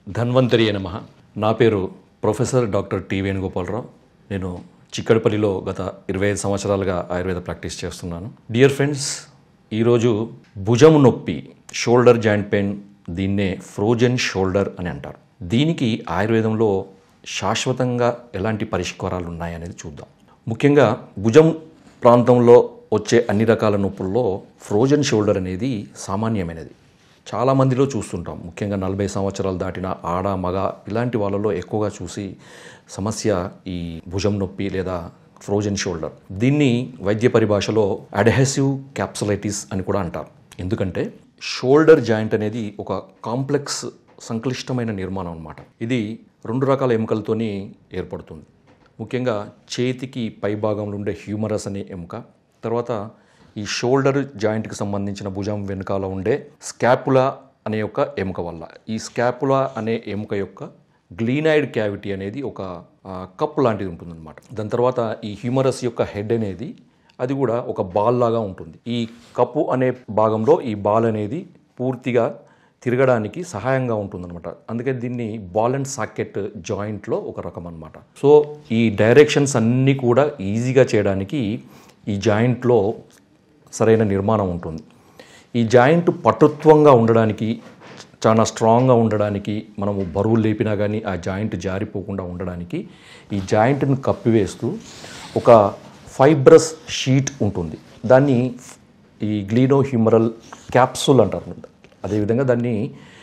ధన్వంతరి నమ నా పేరు ప్రొఫెసర్ డాక్టర్ టి వేణుగోపాలరావు నేను చిక్కడపల్లిలో గత ఇరవై ఐదు సంవత్సరాలుగా ఆయుర్వేద ప్రాక్టీస్ చేస్తున్నాను డియర్ ఫ్రెండ్స్ ఈరోజు భుజం నొప్పి షోల్డర్ జాయింట్ పెయిన్ దీన్నే ఫ్రోజన్ షోల్డర్ అని అంటారు దీనికి ఆయుర్వేదంలో శాశ్వతంగా ఎలాంటి పరిష్కారాలు ఉన్నాయనేది చూద్దాం ముఖ్యంగా భుజం ప్రాంతంలో వచ్చే అన్ని రకాల నొప్పుల్లో ఫ్రోజన్ షోల్డర్ అనేది సామాన్యమైనది చాలా మందిలో చూస్తుంటాం ముఖ్యంగా నలభై సంవత్సరాలు దాటిన ఆడ మగ ఇలాంటి వాళ్ళలో ఎక్కువగా చూసి సమస్య ఈ భుజం నొప్పి లేదా ఫ్రోజన్ షోల్డర్ దీన్ని వైద్య పరిభాషలో అడహెసివ్ క్యాప్సులైటిస్ అని కూడా అంటారు ఎందుకంటే షోల్డర్ జాయింట్ అనేది ఒక కాంప్లెక్స్ సంక్లిష్టమైన నిర్మాణం అన్నమాట ఇది రెండు రకాల ఎముకలతోని ఏర్పడుతుంది ముఖ్యంగా చేతికి పై భాగంలో ఉండే హ్యూమరస్ అనే ఎముక తర్వాత ఈ షోల్డర్ జాయింట్కి సంబంధించిన భుజం వెనుకాల ఉండే స్కాపులా అనే యొక్క ఎముక వల్ల ఈ స్కాపులా అనే ఎముక యొక్క గ్లీనాయిడ్ క్యావిటీ అనేది ఒక ఆ, కప్పు లాంటిది ఉంటుందన్నమాట దాని తర్వాత ఈ హ్యూమరస్ యొక్క హెడ్ అనేది అది కూడా ఒక బాల్ లాగా ఉంటుంది ఈ కప్పు అనే భాగంలో ఈ బాల్ అనేది పూర్తిగా తిరగడానికి సహాయంగా ఉంటుందన్నమాట అందుకే దీన్ని బాల్ అండ్ సాకెట్ జాయింట్లో ఒక రకం అన్నమాట సో ఈ డైరెక్షన్స్ అన్నీ కూడా ఈజీగా చేయడానికి ఈ జాయింట్లో సరైన నిర్మాణం ఉంటుంది ఈ జాయింట్ పటుత్వంగా ఉండడానికి చాలా స్ట్రాంగ్గా ఉండడానికి మనము బరువులు లేపినా కానీ ఆ జాయింట్ జారిపోకుండా ఉండడానికి ఈ జాయింట్ని కప్పివేస్తూ ఒక ఫైబ్రస్ షీట్ ఉంటుంది దాన్ని ఈ గ్లీనో హ్యూమరల్ క్యాప్సుల్ అంటారు అదేవిధంగా దాన్ని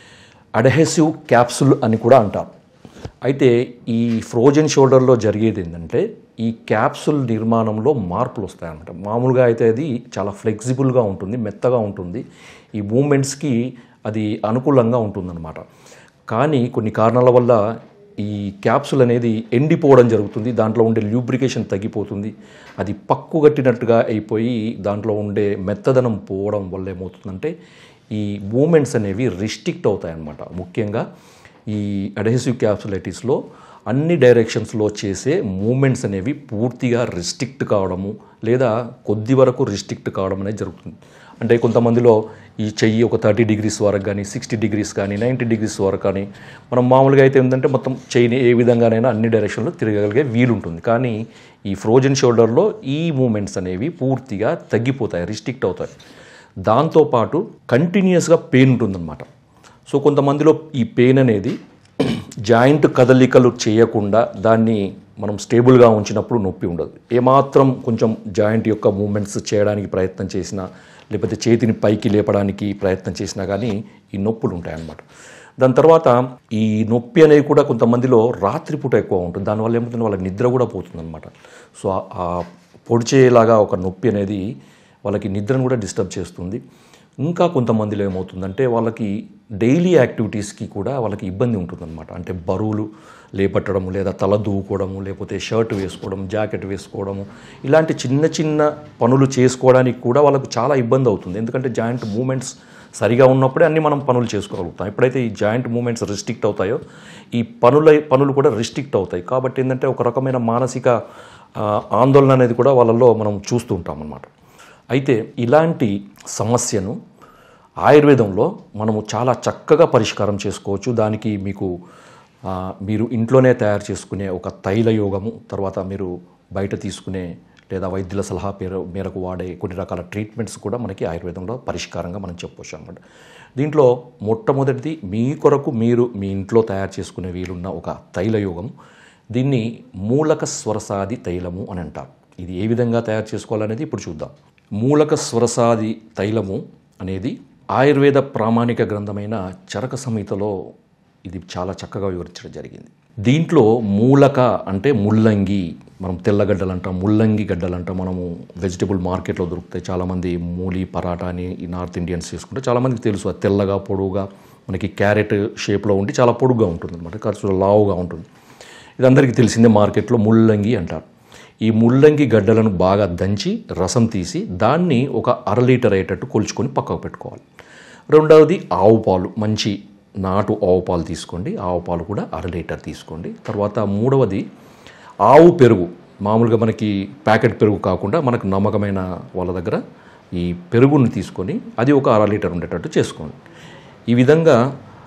అడహెసివ్ క్యాప్సుల్ అని కూడా అంటారు అయితే ఈ ఫ్రోజన్ షోల్డర్లో జరిగేది ఏంటంటే ఈ క్యాప్సుల్ నిర్మాణంలో మార్పులు వస్తాయన్నమాట మామూలుగా అయితే అది చాలా ఫ్లెక్సిబుల్గా ఉంటుంది మెత్తగా ఉంటుంది ఈ మూమెంట్స్కి అది అనుకూలంగా ఉంటుందన్నమాట కానీ కొన్ని కారణాల వల్ల ఈ క్యాప్సుల్ అనేది ఎండిపోవడం జరుగుతుంది దాంట్లో ఉండే ల్యూబ్రికేషన్ తగ్గిపోతుంది అది పక్కుగట్టినట్టుగా అయిపోయి దాంట్లో ఉండే మెత్తదనం పోవడం వల్ల ఏమవుతుందంటే ఈ మూమెంట్స్ అనేవి రిస్ట్రిక్ట్ అవుతాయన్నమాట ముఖ్యంగా ఈ అడహెసివ్ క్యాప్సులైటిస్లో అన్ని డైరెక్షన్స్లో చేసే మూమెంట్స్ అనేవి పూర్తిగా రిస్ట్రిక్ట్ కావడము లేదా కొద్ది వరకు రిస్ట్రిక్ట్ కావడం అనేది జరుగుతుంది అంటే కొంతమందిలో ఈ చెయ్యి ఒక థర్టీ డిగ్రీస్ వరకు కానీ సిక్స్టీ డిగ్రీస్ కానీ నైంటీ డిగ్రీస్ వరకు కానీ మనం మామూలుగా అయితే ఏంటంటే మొత్తం చెయ్యిని ఏ విధంగానైనా అన్ని డైరెక్షన్లో తిరగగలిగే వీలుంటుంది కానీ ఈ ఫ్రోజన్ షోల్డర్లో ఈ మూమెంట్స్ అనేవి పూర్తిగా తగ్గిపోతాయి రిస్ట్రిక్ట్ అవుతాయి దాంతోపాటు కంటిన్యూస్గా పెయిన్ ఉంటుందన్నమాట సో కొంతమందిలో ఈ పెయిన్ అనేది జాయింట్ కదలికలు చేయకుండా దాన్ని మనం స్టేబుల్గా ఉంచినప్పుడు నొప్పి ఉండదు ఏమాత్రం కొంచెం జాయింట్ యొక్క మూమెంట్స్ చేయడానికి ప్రయత్నం చేసినా లేకపోతే చేతిని పైకి లేపడానికి ప్రయత్నం చేసినా కానీ ఈ నొప్పులు ఉంటాయన్నమాట దాని తర్వాత ఈ నొప్పి అనేది కూడా కొంతమందిలో రాత్రిపూట ఎక్కువ ఉంటుంది దానివల్ల ఏమవుతుంది వాళ్ళకి నిద్ర కూడా పోతుందన్నమాట సో ఆ- ఆ పొడిచేలాగా ఒక నొప్పి అనేది వాళ్ళకి నిద్రను కూడా డిస్టర్బ్ చేస్తుంది ఇంకా కొంతమందిలో ఏమవుతుందంటే వాళ్ళకి డైలీ యాక్టివిటీస్కి కూడా వాళ్ళకి ఇబ్బంది ఉంటుందన్నమాట అంటే బరువులు లేపట్టడము లేదా తల దూకోవడము లేకపోతే షర్ట్ వేసుకోవడం జాకెట్ వేసుకోవడము ఇలాంటి చిన్న చిన్న పనులు చేసుకోవడానికి కూడా వాళ్ళకు చాలా ఇబ్బంది అవుతుంది ఎందుకంటే జాయింట్ మూమెంట్స్ సరిగా ఉన్నప్పుడే అన్ని మనం పనులు చేసుకోగలుగుతాం ఎప్పుడైతే ఈ జాయింట్ మూమెంట్స్ రిస్ట్రిక్ట్ అవుతాయో ఈ పనుల పనులు కూడా రిస్ట్రిక్ట్ అవుతాయి కాబట్టి ఏంటంటే ఒక రకమైన మానసిక ఆ, ఆందోళన అనేది కూడా వాళ్ళల్లో మనం చూస్తూ ఉంటాం అన్నమాట అయితే ఇలాంటి సమస్యను ఆయుర్వేదంలో మనము చాలా చక్కగా పరిష్కారం చేసుకోవచ్చు దానికి మీకు ఆ, మీరు ఇంట్లోనే తయారు చేసుకునే ఒక తైల యోగము తర్వాత మీరు బయట తీసుకునే లేదా వైద్యుల సలహా పేరు మేరకు వాడే కొన్ని రకాల ట్రీట్మెంట్స్ కూడా మనకి ఆయుర్వేదంలో పరిష్కారంగా మనం చెప్పవచ్చు అనమాట దీంట్లో మొట్టమొదటిది మీ కొరకు మీరు మీ ఇంట్లో తయారు చేసుకునే వీలున్న ఒక తైల యోగం దీన్ని మూలక స్వరసాది తైలము అని అంటారు ఇది ఏ విధంగా తయారు చేసుకోవాలనేది ఇప్పుడు చూద్దాం మూలక స్వరసాది తైలము అనేది ఆయుర్వేద ప్రామాణిక గ్రంథమైన చరక సంహితలో ఇది చాలా చక్కగా వివరించడం జరిగింది దీంట్లో మూలక అంటే ముల్లంగి మనం తెల్లగడ్డలు అంటాం ముల్లంగి గడ్డలు అంటాం మనము వెజిటబుల్ మార్కెట్లో దొరుకుతాయి చాలామంది మూలి పరాటా అని ఈ నార్త్ ఇండియన్స్ చేసుకుంటే చాలామందికి తెలుసు అది తెల్లగా పొడువుగా మనకి క్యారెట్ షేప్లో ఉండి చాలా పొడుగ్గా ఉంటుంది అనమాట ఖర్చు లావుగా ఉంటుంది ఇది అందరికీ తెలిసిందే మార్కెట్లో ముల్లంగి అంటారు ఈ ముల్లంగి గడ్డలను బాగా దంచి రసం తీసి దాన్ని ఒక అర లీటర్ అయ్యేటట్టు కొలుచుకొని పక్కకు పెట్టుకోవాలి రెండవది ఆవు పాలు మంచి నాటు ఆవు పాలు తీసుకోండి ఆవు పాలు కూడా అర లీటర్ తీసుకోండి తర్వాత మూడవది ఆవు పెరుగు మామూలుగా మనకి ప్యాకెట్ పెరుగు కాకుండా మనకు నమ్మకమైన వాళ్ళ దగ్గర ఈ పెరుగుని తీసుకొని అది ఒక అర లీటర్ ఉండేటట్టు చేసుకోండి ఈ విధంగా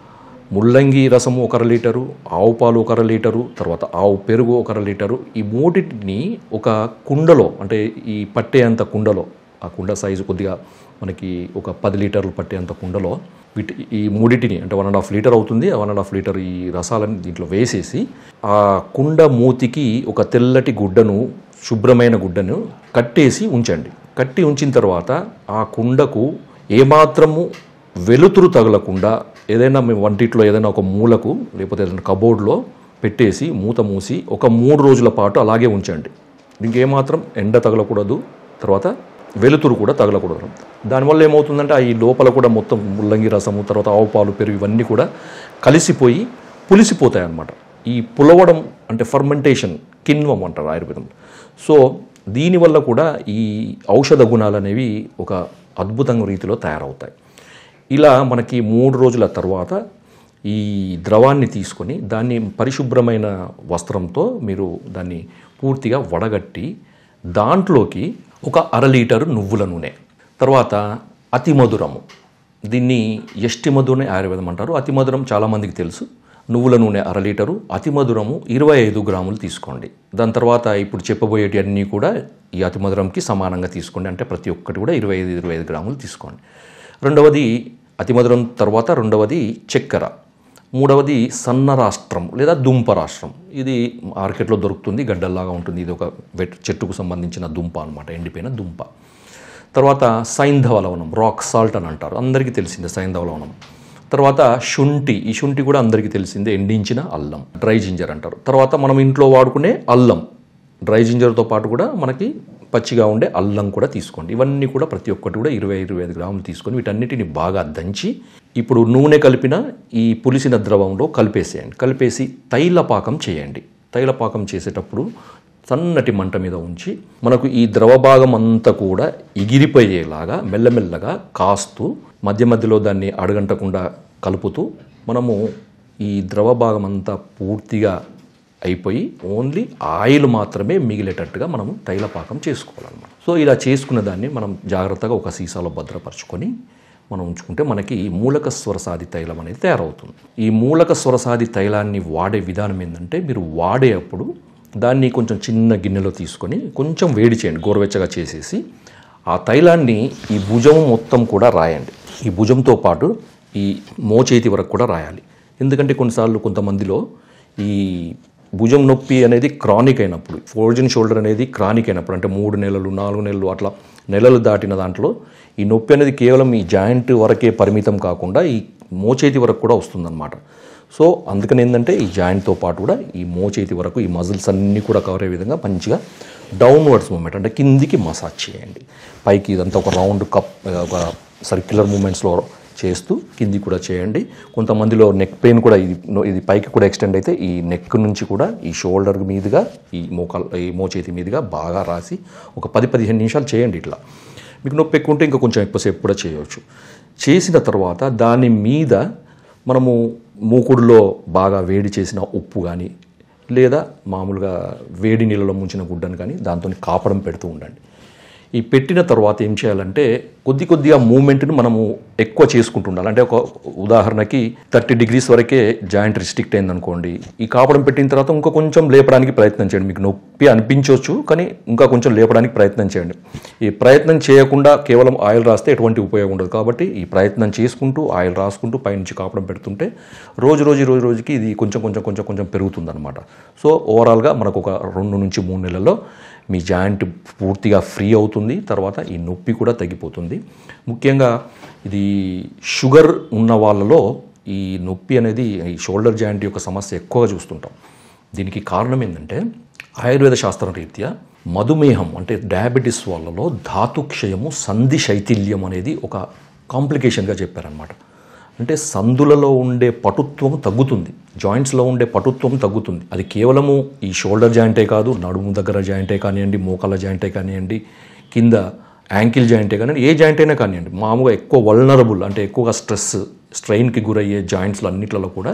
ముల్లంగి రసము ఒక అర లీటరు ఆవు పాలు ఒక అర లీటరు తర్వాత ఆవు పెరుగు ఒక అర లీటరు ఈ మూడింటిని ఒక కుండలో అంటే ఈ పట్టే అంత కుండలో ఆ కుండ సైజు కొద్దిగా మనకి ఒక పది లీటర్లు పట్టే అంత కుండలో వీటి ఈ మూడింటిని అంటే వన్ అండ్ హాఫ్ లీటర్ అవుతుంది వన్ అండ్ హాఫ్ లీటర్ ఈ రసాలని దీంట్లో వేసేసి ఆ కుండ మూతికి ఒక తెల్లటి గుడ్డను శుభ్రమైన గుడ్డను కట్టేసి ఉంచండి కట్టి ఉంచిన తర్వాత ఆ కుండకు ఏమాత్రము వెలుతురు తగలకుండా ఏదైనా మీ వంటిట్లో ఏదైనా ఒక మూలకు లేకపోతే ఏదైనా కబోర్డ్లో పెట్టేసి మూత మూసి ఒక మూడు రోజుల పాటు అలాగే ఉంచండి దీనికి ఏమాత్రం ఎండ తగలకూడదు తర్వాత వెలుతురు కూడా తగలకూడదు దానివల్ల ఏమవుతుందంటే ఆ ఈ లోపల కూడా మొత్తం ముల్లంగి రసము తర్వాత ఆవు పాలు పెరుగు ఇవన్నీ కూడా కలిసిపోయి పులిసిపోతాయి అన్నమాట ఈ పులవడం అంటే ఫర్మెంటేషన్ కిన్వం అంటారు ఆయుర్వేదం సో దీనివల్ల కూడా ఈ ఔషధ గుణాలు అనేవి ఒక అద్భుతంగా రీతిలో తయారవుతాయి ఇలా మనకి మూడు రోజుల తర్వాత ఈ ద్రవాన్ని తీసుకొని దాన్ని పరిశుభ్రమైన వస్త్రంతో మీరు దాన్ని పూర్తిగా వడగట్టి దాంట్లోకి ఒక అర లీటరు నువ్వుల నూనె తర్వాత అతి మధురము దీన్ని ఎష్టి మధురని ఆయుర్వేదం అంటారు అతి మధురం చాలామందికి తెలుసు నువ్వుల నూనె అర లీటరు అతి మధురము ఇరవై ఐదు గ్రాములు తీసుకోండి దాని తర్వాత ఇప్పుడు చెప్పబోయేటి అన్నీ కూడా ఈ అతి మధురంకి సమానంగా తీసుకోండి అంటే ప్రతి ఒక్కటి కూడా ఇరవై ఐదు ఇరవై ఐదు గ్రాములు తీసుకోండి రెండవది అతి మధురం తర్వాత రెండవది చక్కెర మూడవది సన్న రాష్ట్రం లేదా దుంప రాష్ట్రం ఇది మార్కెట్లో దొరుకుతుంది గడ్డల్లాగా ఉంటుంది ఇది ఒక వెట్ చెట్టుకు సంబంధించిన దుంప అనమాట ఎండిపోయిన దుంప తర్వాత సైంధవ లవణం రాక్ సాల్ట్ అని అంటారు అందరికీ తెలిసిందే సైంధవ లవణం తర్వాత శుంఠి ఈ శుంఠి కూడా అందరికీ తెలిసిందే ఎండించిన అల్లం డ్రై జింజర్ అంటారు తర్వాత మనం ఇంట్లో వాడుకునే అల్లం డ్రై జింజర్తో పాటు కూడా మనకి పచ్చిగా ఉండే అల్లం కూడా తీసుకోండి ఇవన్నీ కూడా ప్రతి ఒక్కటి కూడా ఇరవై ఇరవై ఐదు గ్రాములు తీసుకొని వీటన్నిటిని బాగా దంచి ఇప్పుడు నూనె కలిపిన ఈ పులిసిన ద్రవంలో కలిపేసేయండి కలిపేసి తైలపాకం చేయండి తైలపాకం చేసేటప్పుడు సన్నటి మంట మీద ఉంచి మనకు ఈ ద్రవ భాగం అంతా కూడా ఎగిరిపోయేలాగా మెల్లమెల్లగా కాస్తూ మధ్య మధ్యలో దాన్ని అడగంటకుండా కలుపుతూ మనము ఈ ద్రవ భాగం అంతా పూర్తిగా అయిపోయి ఓన్లీ ఆయిల్ మాత్రమే మిగిలేటట్టుగా మనము తైలపాకం చేసుకోవాలన్నమాట సో ఇలా చేసుకున్న దాన్ని మనం జాగ్రత్తగా ఒక సీసాలో భద్రపరచుకొని మనం ఉంచుకుంటే మనకి మూలక స్వరసాది తైలం అనేది తయారవుతుంది ఈ మూలక స్వరసాది తైలాన్ని వాడే విధానం ఏంటంటే మీరు వాడేటప్పుడు దాన్ని కొంచెం చిన్న గిన్నెలో తీసుకొని కొంచెం వేడి చేయండి గోరువెచ్చగా చేసేసి ఆ తైలాన్ని ఈ భుజం మొత్తం కూడా రాయండి ఈ భుజంతో పాటు ఈ మోచేతి వరకు కూడా రాయాలి ఎందుకంటే కొన్నిసార్లు కొంతమందిలో ఈ భుజం నొప్పి అనేది క్రానిక్ అయినప్పుడు ఫోర్జన్ షోల్డర్ అనేది క్రానిక్ అయినప్పుడు అంటే మూడు నెలలు నాలుగు నెలలు అట్లా నెలలు దాటిన దాంట్లో ఈ నొప్పి అనేది కేవలం ఈ జాయింట్ వరకే పరిమితం కాకుండా ఈ మోచేతి వరకు కూడా వస్తుందన్నమాట సో అందుకని ఏంటంటే ఈ జాయింట్తో పాటు కూడా ఈ మోచేతి వరకు ఈ మజిల్స్ అన్నీ కూడా కవర్ అయ్యే విధంగా మంచిగా డౌన్వర్డ్స్ మూమెంట్ అంటే కిందికి మసాజ్ చేయండి పైకి ఇదంతా ఒక రౌండ్ కప్ ఒక సర్క్యులర్ మూమెంట్స్లో చేస్తూ కింది కూడా చేయండి కొంతమందిలో నెక్ పెయిన్ కూడా ఇది ఇది పైకి కూడా ఎక్స్టెండ్ అయితే ఈ నెక్ నుంచి కూడా ఈ షోల్డర్ మీదుగా ఈ మోకాల్ ఈ మోచేతి మీదుగా బాగా రాసి ఒక పది పదిహేను నిమిషాలు చేయండి ఇట్లా మీకు నొప్పి ఎక్కువ ఉంటే ఇంకా కొంచెం ఎక్కువసేపు కూడా చేయవచ్చు చేసిన తర్వాత దాని మీద మనము మూకుడులో బాగా వేడి చేసిన ఉప్పు కానీ లేదా మామూలుగా వేడి నీళ్ళలో ముంచిన గుడ్డను కానీ దాంతో కాపడం పెడుతూ ఉండండి ఈ పెట్టిన తర్వాత ఏం చేయాలంటే కొద్ది కొద్దిగా మూమెంట్ని మనము ఎక్కువ చేసుకుంటూ ఉండాలి అంటే ఒక ఉదాహరణకి థర్టీ డిగ్రీస్ వరకే జాయింట్ రిస్ట్రిక్ట్ అయిందనుకోండి ఈ కాపడం పెట్టిన తర్వాత ఇంకా కొంచెం లేపడానికి ప్రయత్నం చేయండి మీకు నొప్పి అనిపించవచ్చు కానీ ఇంకా కొంచెం లేపడానికి ప్రయత్నం చేయండి ఈ ప్రయత్నం చేయకుండా కేవలం ఆయిల్ రాస్తే ఎటువంటి ఉపయోగం ఉండదు కాబట్టి ఈ ప్రయత్నం చేసుకుంటూ ఆయిల్ రాసుకుంటూ పైనుంచి కాపడం పెడుతుంటే రోజు రోజు రోజు రోజుకి ఇది కొంచెం కొంచెం కొంచెం కొంచెం పెరుగుతుందన్నమాట సో ఓవరాల్గా మనకు ఒక రెండు నుంచి మూడు నెలల్లో మీ జాయింట్ పూర్తిగా ఫ్రీ అవుతుంది తర్వాత ఈ నొప్పి కూడా తగ్గిపోతుంది ముఖ్యంగా ఇది షుగర్ ఉన్న వాళ్ళలో ఈ నొప్పి అనేది ఈ షోల్డర్ జాయింట్ యొక్క సమస్య ఎక్కువగా చూస్తుంటాం దీనికి కారణం ఏంటంటే ఆయుర్వేద శాస్త్రం రీత్యా మధుమేహం అంటే డయాబెటీస్ వాళ్ళలో ధాతుక్షయము సంధి శైథిల్యం అనేది ఒక కాంప్లికేషన్గా చెప్పారనమాట అంటే సందులలో ఉండే పటుత్వం తగ్గుతుంది జాయింట్స్లో ఉండే పటుత్వం తగ్గుతుంది అది కేవలము ఈ షోల్డర్ జాయింటే కాదు నడుము దగ్గర జాయింటే కానివ్వండి మోకాళ్ళ జాయింటే కానివ్వండి కింద యాంకిల్ జాయింటే కానివ్వండి ఏ జాయింట్ అయినా కానివ్వండి మామూలుగా ఎక్కువ వల్నరబుల్ అంటే ఎక్కువగా స్ట్రెస్ స్ట్రెయిన్కి గురయ్యే జాయింట్స్లో అన్నిట్లలో కూడా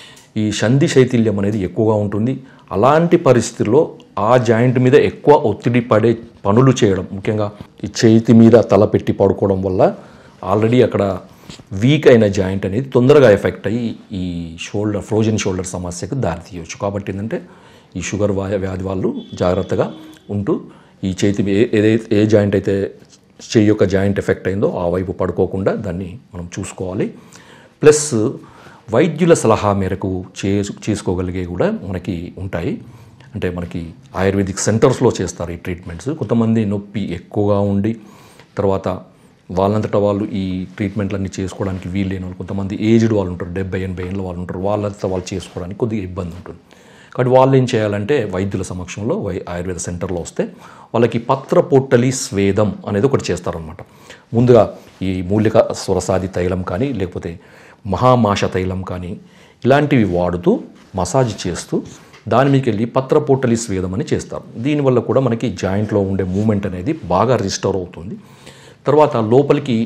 ఈ సంధి శైథిల్యం అనేది ఎక్కువగా ఉంటుంది అలాంటి పరిస్థితుల్లో ఆ జాయింట్ మీద ఎక్కువ ఒత్తిడి పడే పనులు చేయడం ముఖ్యంగా ఈ చేతి మీద తల పెట్టి పడుకోవడం వల్ల ఆల్రెడీ అక్కడ వీక్ అయిన జాయింట్ అనేది తొందరగా ఎఫెక్ట్ అయ్యి ఈ షోల్డర్ ఫ్రోజన్ షోల్డర్ సమస్యకు దారితీయవచ్చు కాబట్టి ఏంటంటే ఈ షుగర్ వా- వ్యాధి వాళ్ళు జాగ్రత్తగా ఉంటూ ఈ చేతి ఏ- ఏదైతే ఏ జాయింట్ అయితే చెయ్యి యొక్క జాయింట్ ఎఫెక్ట్ అయిందో ఆ వైపు పడుకోకుండా దాన్ని మనం చూసుకోవాలి ప్లస్ వైద్యుల సలహా మేరకు చే చేసుకోగలిగే కూడా మనకి ఉంటాయి అంటే మనకి ఆయుర్వేదిక్ సెంటర్స్లో చేస్తారు ఈ ట్రీట్మెంట్స్ కొంతమంది నొప్పి ఎక్కువగా ఉండి తర్వాత వాళ్ళంతటా వాళ్ళు ఈ ట్రీట్మెంట్లన్నీ చేసుకోవడానికి వీలు లేని వాళ్ళు కొంతమంది ఏజ్డ్ వాళ్ళు ఉంటారు డెబ్బై ఎనభై ఏళ్ళ వాళ్ళు ఉంటారు వాళ్ళంతా వాళ్ళు చేసుకోవడానికి కొద్దిగా ఇబ్బంది ఉంటుంది కాబట్టి వాళ్ళు ఏం చేయాలంటే వైద్యుల సమక్షంలో వై ఆయుర్వేద సెంటర్లో వస్తే వాళ్ళకి పత్ర పొట్టలి స్వేదం అనేది ఒకటి చేస్తారనమాట ముందుగా ఈ మూలిక స్వరసాది తైలం కానీ లేకపోతే మహామాష తైలం కానీ ఇలాంటివి వాడుతూ మసాజ్ చేస్తూ దాని మీదకి వెళ్ళి పత్ర పొట్టలి స్వేదం అని చేస్తారు దీనివల్ల కూడా మనకి జాయింట్లో ఉండే మూమెంట్ అనేది బాగా రిస్టోర్ అవుతుంది తర్వాత లోపలికి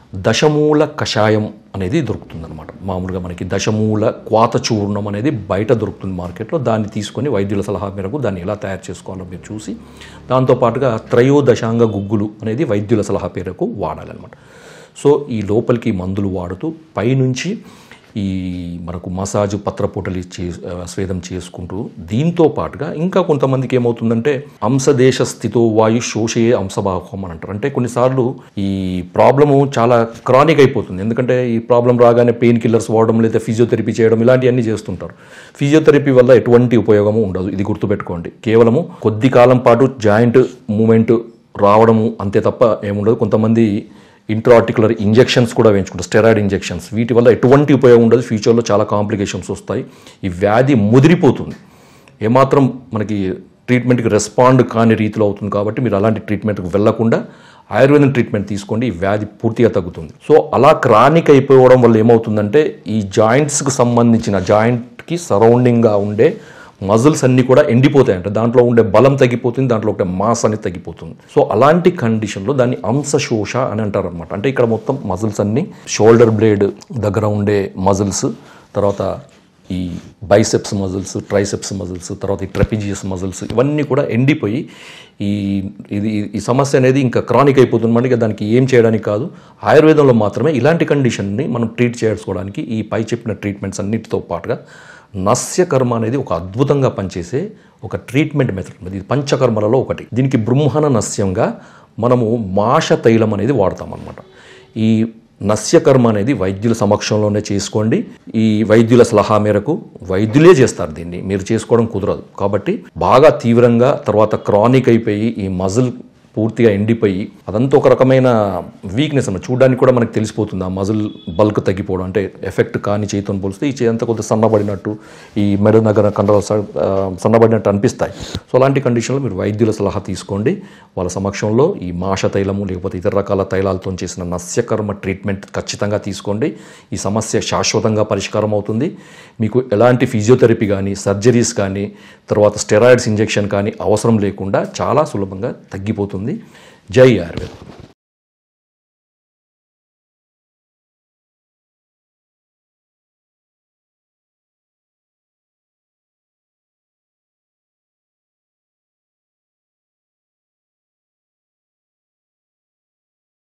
దశమూల కషాయం అనేది దొరుకుతుంది అనమాట మామూలుగా మనకి దశమూల క్వాత చూర్ణం అనేది బయట దొరుకుతుంది మార్కెట్లో దాన్ని తీసుకొని వైద్యుల సలహా మేరకు దాన్ని ఎలా తయారు చేసుకోవాలో మీరు చూసి దాంతోపాటుగా త్రయోదశాంగ గుగ్గులు అనేది వైద్యుల సలహా మేరకు వాడాలన్నమాట సో ఈ లోపలికి మందులు వాడుతూ పైనుంచి ఈ మనకు మసాజ్ పత్రపూటలు చే స్వేదం చేసుకుంటూ దీంతో పాటుగా ఇంకా కొంతమందికి ఏమవుతుందంటే అంశదేశ స్థితో వాయు శోషయే అంశభావం అని అంటారు అంటే కొన్నిసార్లు ఈ ప్రాబ్లము చాలా క్రానిక్ అయిపోతుంది ఎందుకంటే ఈ ప్రాబ్లం రాగానే పెయిన్ కిల్లర్స్ వాడడం లేదా ఫిజియోథెరపీ చేయడం ఇలాంటివన్నీ చేస్తుంటారు ఫిజియోథెరపీ వల్ల ఎటువంటి ఉపయోగము ఉండదు ఇది గుర్తుపెట్టుకోండి కేవలము కొద్ది కాలం పాటు జాయింట్ మూమెంట్ రావడము అంతే తప్ప ఏముండదు కొంతమంది ఇంట్రాటికులర్ ఇంజెక్షన్స్ కూడా వేయించుకుంటారు స్టెరాయిడ్ ఇంజెక్షన్స్ వీటి వల్ల ఎటువంటి ఉపయోగం ఉండదు ఫ్యూచర్లో చాలా కాంప్లికేషన్స్ వస్తాయి ఈ వ్యాధి ముదిరిపోతుంది ఏమాత్రం మనకి ట్రీట్మెంట్కి రెస్పాండ్ కాని రీతిలో అవుతుంది కాబట్టి మీరు అలాంటి ట్రీట్మెంట్కి వెళ్లకుండా ఆయుర్వేదం ట్రీట్మెంట్ తీసుకోండి ఈ వ్యాధి పూర్తిగా తగ్గుతుంది సో అలా క్రానిక్ అయిపోవడం వల్ల ఏమవుతుందంటే ఈ జాయింట్స్కి సంబంధించిన జాయింట్కి సరౌండింగ్గా ఉండే మజిల్స్ అన్నీ కూడా ఎండిపోతాయంట దాంట్లో ఉండే బలం తగ్గిపోతుంది దాంట్లో ఉండే మాస్ అనేది తగ్గిపోతుంది సో అలాంటి కండిషన్లో దాన్ని అంశశోష అని అంటారు అనమాట అంటే ఇక్కడ మొత్తం మజిల్స్ అన్నీ షోల్డర్ బ్లేడ్ దగ్గర ఉండే మజిల్స్ తర్వాత ఈ బైసెప్స్ మజిల్స్ ట్రైసెప్స్ మజిల్స్ తర్వాత ఈ ట్రెపిజియస్ మజిల్స్ ఇవన్నీ కూడా ఎండిపోయి ఈ ఇది ఈ సమస్య అనేది ఇంకా క్రానిక్ అయిపోతుంది మనకి దానికి ఏం చేయడానికి కాదు ఆయుర్వేదంలో మాత్రమే ఇలాంటి కండిషన్ని మనం ట్రీట్ చేసుకోవడానికి ఈ పై చెప్పిన ట్రీట్మెంట్స్ అన్నిటితో పాటుగా నస్యకర్మ అనేది ఒక అద్భుతంగా పనిచేసే ఒక ట్రీట్మెంట్ మెథడ్ ఇది పంచకర్మలలో ఒకటి దీనికి బృంహణ నస్యంగా మనము మాష తైలం అనేది వాడతాం అనమాట ఈ నస్యకర్మ అనేది వైద్యుల సమక్షంలోనే చేసుకోండి ఈ వైద్యుల సలహా మేరకు వైద్యులే చేస్తారు దీన్ని మీరు చేసుకోవడం కుదరదు కాబట్టి బాగా తీవ్రంగా తర్వాత క్రానిక్ అయిపోయి ఈ మజిల్ పూర్తిగా ఎండిపోయి అదంతా ఒక రకమైన వీక్నెస్ అన్నమాట చూడడానికి కూడా మనకు తెలిసిపోతుంది ఆ మజిల్ బల్క్ తగ్గిపోవడం అంటే ఎఫెక్ట్ కాని చేతితో పోలిస్తే ఈ చేయి అంతా కొంత సన్నబడినట్టు ఈ మెడ నగర కండరాలు స- ఆ, సన్నబడినట్టు అనిపిస్తాయి సో అలాంటి కండిషన్లో మీరు వైద్యుల సలహా తీసుకోండి వాళ్ళ సమక్షంలో ఈ మాష తైలము లేకపోతే ఇతర రకాల తైలాలతో చేసిన నస్యకర్మ ట్రీట్మెంట్ ఖచ్చితంగా తీసుకోండి ఈ సమస్య శాశ్వతంగా పరిష్కారం అవుతుంది మీకు ఎలాంటి ఫిజియోథెరపీ కానీ సర్జరీస్ కానీ తర్వాత స్టెరాయిడ్స్ ఇంజెక్షన్ కానీ అవసరం లేకుండా చాలా సులభంగా తగ్గిపోతుంది జై ఆయుర్వేదం